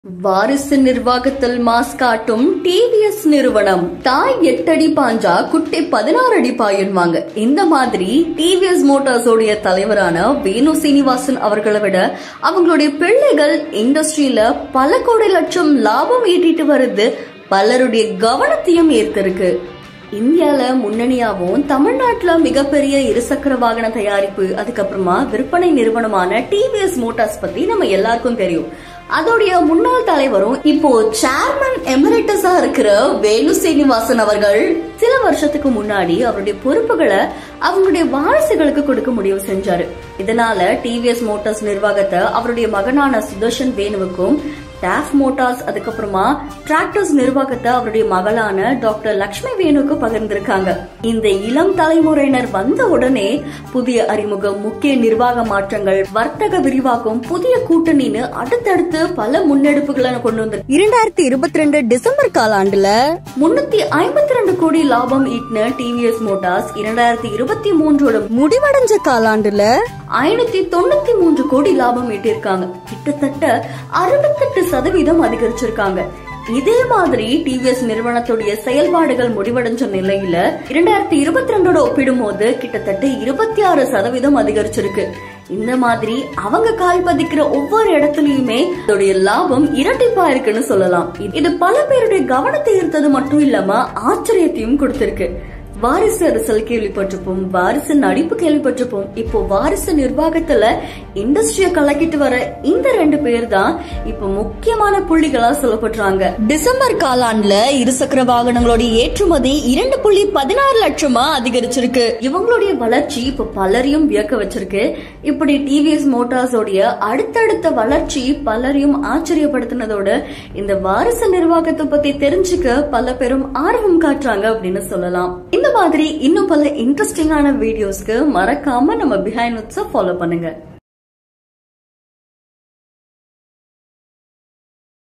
வாரிசு நிர்வாகத்தில் மாஸ் காட்டும் டிவிஎஸ் நிறுவனம் தாய் எட்டடி பாஞ்சா குட்டி பதினாறு அடி பாயுன்வாங்க இந்த மாதிரி டிவிஎஸ் மோட்டார்ஸோடைய தலைவரான வேணு சீனிவாசன் அவர்களை விட அவங்களுடைய பிள்ளைகள் இண்டஸ்ட்ரியில பல கோடி லட்சம் லாபம் ஈட்டிட்டு வருது பலருடைய கவனத்தையும் ஈர்த்திருக்கு இந்தியால முன்னணியாவும் தமிழ்நாட்டுல மிகப்பெரிய இருசக்கர வாகன தயாரிப்பு அதுக்கப்புறமா விற்பனை நிறுவனமான டிவிஎஸ் மோட்டார்ஸ் பத்தி நம்ம எல்லாருக்கும் தெரியும் அதோடைய முன்னாள் தலைவரும் இப்போ சேர்மன் எமரிட்டஸா இருக்கிற வேணு சீனிவாசன் அவர்கள் சில வருஷத்துக்கு முன்னாடி அவருடைய பொறுப்புகளை அவங்களுடைய வாரிசுகளுக்கு கொடுக்க முடிவு செஞ்சாரு இதனால டிவிஎஸ் மோட்டார்ஸ் நிர்வாகத்தை அவருடைய மகனான சுதர்ஷன் வேணுவுக்கும் டாஃப் மோட்டார்ஸ் அதுக்கப்புறமா டிராக்டர்ஸ் நிர்வாகத்தை அவருடைய மகளான டாக்டர் லக்ஷ்மி வேணுக்கு பகிர்ந்திருக்காங்க இந்த இளம் தலைமுறையினர் வந்த உடனே புதிய அறிமுகம் முக்கிய நிர்வாக மாற்றங்கள் வர்த்தக விரிவாக்கம் புதிய கூட்டணின்னு அடுத்தடுத்து பல முன்னெடுப்புகளை கொண்டு வந்து இரண்டாயிரத்தி இருபத்தி ரெண்டு டிசம்பர் காலாண்டுல முன்னூத்தி ஐம்பத்தி ரெண்டு கோடி லாபம் ஈட்டின டிவிஎஸ் மோட்டார்ஸ் இரண்டாயிரத்தி இருபத்தி மூன்றோட முடிவடைஞ்ச காலாண்டுல ஐநூத்தி தொண்ணூத்தி மூன்று கோடி லாபம் ஈட்டிருக்காங்க கிட்டத்தட்ட அறுபத்தெட்டு சதவீதம் அதிகரிச்சிருக்காங்க இதே மாதிரி டிவிஎஸ் நிறுவனத்துடைய செயல்பாடுகள் முடிவடைஞ்ச நிலையில இரண்டாயிரத்தி இருபத்தி ரெண்டோட ஒப்பிடும் போது கிட்டத்தட்ட இருபத்தி ஆறு சதவீதம் அதிகரிச்சிருக்கு இந்த மாதிரி அவங்க கால் பதிக்கிற ஒவ்வொரு இடத்துலயுமே அதோடைய லாபம் இரட்டிப்பா இருக்குன்னு சொல்லலாம் இது பல பேருடைய கவனத்தை ஈர்த்தது மட்டும் இல்லாம ஆச்சரியத்தையும் கொடுத்திருக்கு வாரிசு அரசல் கேள்விப்பட்டிருப்போம் வாரிசு நடிப்பு கேள்விப்பட்டிருப்போம் இப்போ வாரிசு நிர்வாகத்துல இண்டஸ்ட்ரிய கலக்கிட்டு வர இந்த ரெண்டு பேர் தான் இப்போ முக்கியமான புள்ளிகளா சொல்லப்படுறாங்க டிசம்பர் காலாண்டுல இருசக்கர வாகனங்களுடைய ஏற்றுமதி இரண்டு புள்ளி பதினாறு லட்சமா அதிகரிச்சிருக்கு இவங்களுடைய வளர்ச்சி இப்ப பலரையும் வியக்க வச்சிருக்கு இப்படி டிவிஎஸ் மோட்டார்ஸோடைய அடுத்தடுத்த வளர்ச்சி பலரையும் ஆச்சரியப்படுத்தினதோட இந்த வாரிசு நிர்வாகத்தை பத்தி தெரிஞ்சுக்க பல பேரும் ஆர்வம் காட்டுறாங்க அப்படின்னு சொல்லலாம் இந்த மாதிரி இன்னும் பல இன்ட்ரெஸ்டிங்கான வீடியோஸ்க்கு மறக்காம நம்ம பிஹைண்ட் ஃபாலோ பண்ணுங்க